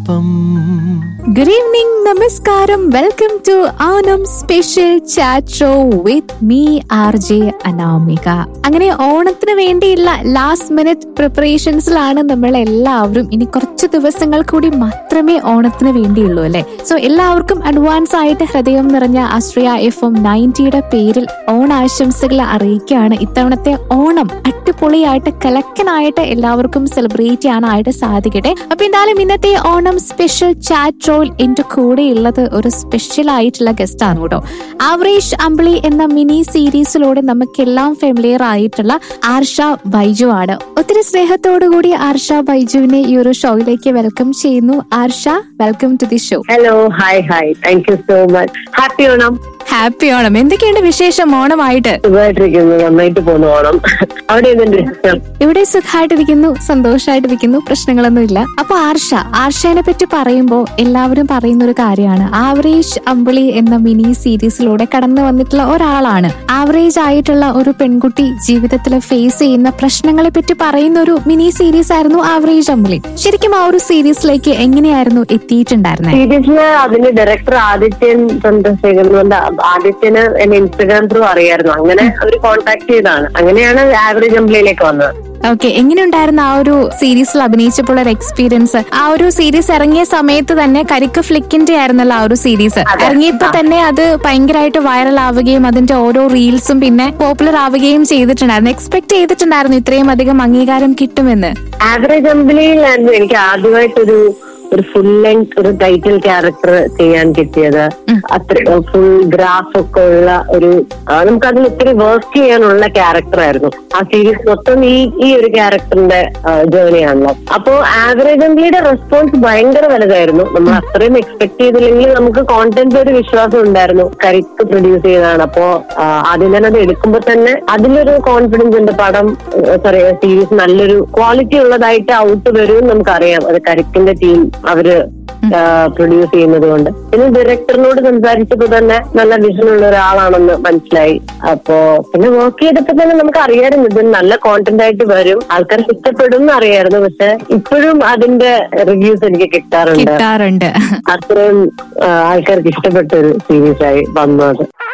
ഒപ്പം good evening നമസ്കാരം welcome to Onam special chat show with me R J Anamika അങ്ങനെ ഓണത്തിന് വേണ്ടിയുള്ള ലാസ്റ്റ് മിനിറ്റ് പ്രിപ്പറേഷൻസിലാണ് നമ്മൾ എല്ലാവരും ഇനി കുറച്ച് ദിവസങ്ങൾ കൂടി മാത്രമേ ഓണത്തിന് വേണ്ടിയുള്ളൂ അല്ലെ സോ എല്ലാവർക്കും അഡ്വാൻസ് ആയിട്ട് ഹൃദയം നിറഞ്ഞ അശ്രയ എഫ് എം നയൻറ്റിയുടെ പേരിൽ ഓണാശംസകൾ അറിയിക്കുകയാണ് ഇത്തവണത്തെ ഓണം അടിപൊളിയായിട്ട് കലക്കനായിട്ട് എല്ലാവർക്കും സെലിബ്രേറ്റ് ചെയ്യാനായിട്ട് സാധിക്കട്ടെ അപ്പൊ എന്തായാലും ഇന്നത്തെ ഓണം സ്പെഷ്യൽ ചാറ്റ് റോൾ എന്റെ കൂടെ ഉള്ളത് ഒരു സ്പെഷ്യൽ ആയിട്ടുള്ള ഗസ്റ്റ് ആണ് കേട്ടോ ആവറേജ് അമ്പിളി എന്ന മിനി സീരീസിലൂടെ നമുക്കെല്ലാം ഫെമിലിയർ ആയിട്ടുള്ള ആർഷ ബൈജു ആണ് ഒത്തിരി സ്നേഹത്തോടു കൂടി ആർഷ ബൈജുവിനെ ഈ ഒരു ഷോയിലേക്ക് വെൽക്കം ചെയ്യുന്നു Arsha welcome to the show hello hi hi thank you so much happy Onam happy Onam എന്തൊക്കെയുണ്ട് വിശേഷം ഓണമായിട്ട് സുഖമായിട്ടിരിക്കുന്നു നന്നായിട്ട് പോന്നു ഓണം അവിടെ എന്തുണ്ട് വിശേഷം ഇവിടെ സുഖമായിട്ടിരിക്കുന്നു സന്തോഷമായിട്ടിരിക്കുന്നു പ്രശ്നങ്ങളൊന്നും ഇല്ല അപ്പൊ ആർഷ ആർഷനെ പറ്റി പറയുമ്പോൾ എല്ലാവരും പറയുന്ന ഒരു കാര്യമാണ് ആവറേജ് അമ്പിളി എന്ന മിനി സീരീസിലൂടെ കടന്നു വന്നിട്ടുള്ള ഒരാളാണ് ആവറേജ് ആയിട്ടുള്ള ഒരു പെൺകുട്ടി ജീവിതത്തിൽ ഫേസ് ചെയ്യുന്ന പ്രശ്നങ്ങളെ പറ്റി പറയുന്ന ഒരു മിനി സീരീസ് ആയിരുന്നു ആവറേജ് അമ്പിളി ശരിക്കും ആ ഒരു സീരീസിലേക്ക് എങ്ങനെയായിരുന്നു എത്തിയിട്ടുണ്ടായിരുന്നത് സീരീസില് അതിന്റെ ഡയറക്ടർ ആദിത്യൻ ചന്ദ്രശേഖരൻ കൊണ്ട് ആദിത്യന് എന്നെ ഇൻസ്റ്റഗ്രാം ത്രൂ അറിയായിരുന്നു അങ്ങനെ അവർ കോൺടാക്ട് ചെയ്താണ് അങ്ങനെയാണ് ആവറേജ് അമ്പിളിയിലേക്ക് വന്നത് ഓക്കെ എങ്ങനെയുണ്ടായിരുന്നു ആ ഒരു സീരീസിൽ അഭിനയിച്ചപ്പോൾ ഒരു എക്സ്പീരിയൻസ് ആ ഒരു സീരീസ് ഇറങ്ങിയ സമയത്ത് തന്നെ കരിക്ക് ഫ്ലിക്കിന്റെ ആയിരുന്നല്ലോ ആ ഒരു സീരീസ് അതെ. ഇറങ്ങിയപ്പോ തന്നെ അത് ഭയങ്കരമായിട്ട് വൈറൽ ആവുകയും അതിന്റെ ഓരോ റീൽസും പിന്നെ പോപ്പുലർ ആവുകയും ചെയ്തിട്ടുണ്ടായിരുന്നു എക്സ്പെക്ട് ചെയ്തിട്ടുണ്ടായിരുന്നു ഇത്രയും അധികം അംഗീകാരം കിട്ടുമെന്ന് ആവറേജ് അമ്പിളിയിലായിരുന്നു എനിക്ക് ആദ്യമായിട്ടൊരു ഒരു ഫുൾ ലെങ്ത് ഒരു ടൈറ്റിൽ ക്യാരക്ടർ ചെയ്യാൻ കിട്ടിയത് അത്ര ഫുൾ ഗ്രാഫ് ഒക്കെ ഉള്ള ഒരു ആ, നമുക്ക് അതിൽ ഒത്തിരി വർക്ക് ചെയ്യാനുള്ള ക്യാരക്ടർ ആയിരുന്നു ആ സീരീസ് മൊത്തം ഈ ഈ ഒരു ക്യാരക്ടറിന്റെ ജേർണിയാണല്ലോ അപ്പോ ആവറേജ് അമ്പിളിയുടെ റെസ്പോൺസ് ഭയങ്കര വലുതായിരുന്നു നമ്മൾ അത്രയും എക്സ്പെക്ട് ചെയ്തില്ലെങ്കിൽ നമുക്ക് കോണ്ടന്റ് ഒരു വിശ്വാസം ഉണ്ടായിരുന്നു കരിക്ക് പ്രൊഡ്യൂസ് ചെയ്തതാണ് അപ്പോ ആ, ആദ്യം തന്നെ അത് എടുക്കുമ്പോൾ തന്നെ അതിലൊരു കോൺഫിഡൻസ് ഉണ്ട് പടം സോറി സീരീസ് നല്ലൊരു ക്വാളിറ്റി ഉള്ളതായിട്ട് ഔട്ട് വരും നമുക്കറിയാം അത് കരിക്കിന്റെ ടീം അവര് പ്രൊഡ്യൂസ് ചെയ്യുന്നത് കൊണ്ട് പിന്നെ ഡയറക്ടറിനോട് സംസാരിച്ചപ്പോ തന്നെ നല്ല വിഷൻ ഉള്ള ഒരാളാണെന്ന് മനസ്സിലായി അപ്പോ പിന്നെ വർക്ക് ചെയ്തപ്പോ തന്നെ നമുക്ക് അറിയാമായിരുന്നു ഇത് നല്ല കോണ്ടന്റ് ആയിട്ട് വരും ആൾക്കാർക്ക് ഇഷ്ടപ്പെടും എന്ന് അറിയായിരുന്നു പക്ഷെ ഇപ്പോഴും അതിന്റെ റിവ്യൂസ് എനിക്ക് കിട്ടാറുണ്ട് കിട്ടാറുണ്ട് അത്രയും ആ, ആൾക്കാർക്ക് ഇഷ്ടപ്പെട്ട ഒരു സീരീസ് ആയി വന്നത്